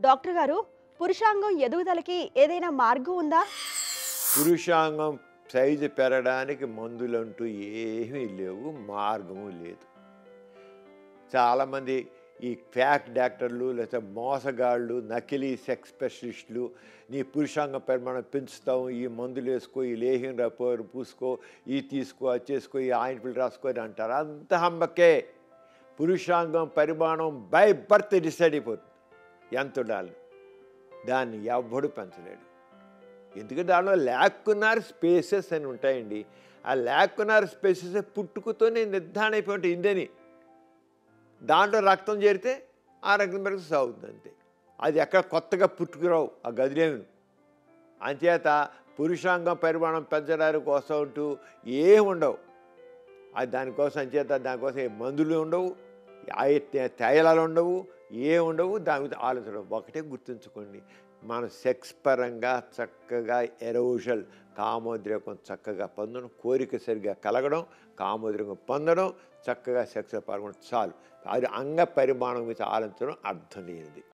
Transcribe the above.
doctor గారు పురుషాంగం ఎదుగుదలకి ఏదైనా మార్గం ఉందా పురుషాంగం సైజు పెరగడానికి మందులంటూ ఏమీ లేవు మార్గము లేదు చాలామంది ఈ ఫ్యాక్ డాక్టర్లు లేదా మోసగాళ్ళు నకిలీ సెక్స్ స్పెషలిస్టులు నీ పురుషాంగ పరిమాణం పెంచుతాం ఈ మందులు వేసుకో ఈ లేహ్యం రపో పూసుకో ఈ తీసుకో అది చేసుకో ఈ ఆయింట్మెంట్ రాసుకో అని అంటారు అంత హంబకే పురుషాంగం పరిమాణం బై బర్త్ డిసైడ్ అయిపోతుంది ఎంత ఉండాలి దాన్ని ఎవ్వడు పెంచలేడు ఎందుకంటే దానిలో ల్యాక్కునార్ స్పేసెస్ అని ఉంటాయండి ఆ ల్యాక్కునార్ స్పేసెస్ పుట్టుకతోనే నిర్ధారణ అయిపోయి ఉంటాయి ఇందని దాంట్లో రక్తం చేరితే ఆ రక్తం పెరిగి సాగుతుంది అంతే అది ఎక్కడ కొత్తగా పుట్టుకురావు ఆ గదిలేమి అంచేత పురుషాంగం పరిమాణం పెంచడానికి కోసం అంటూ ఏం ఉండవు అది దానికోసం అంచేత దానికోసం ఏ మందులు ఉండవు ఆ తే- తైలాలు ఉండవు ఏ ఉండవు దాని మీద ఆలోచన ఒకటే గుర్తుంచుకోండి మన సెక్స్ పరంగా చక్కగా ఎరోషల్ కామోద్రేకం చక్కగా పొందడం కోరిక సరిగా కలగడం కామోద్రేకం పొందడం చక్కగా సెక్స్ పాల్గొనడం చాలు అది అంగ పరిమాణం మీద ఆలోచించడం అర్థం లేనిది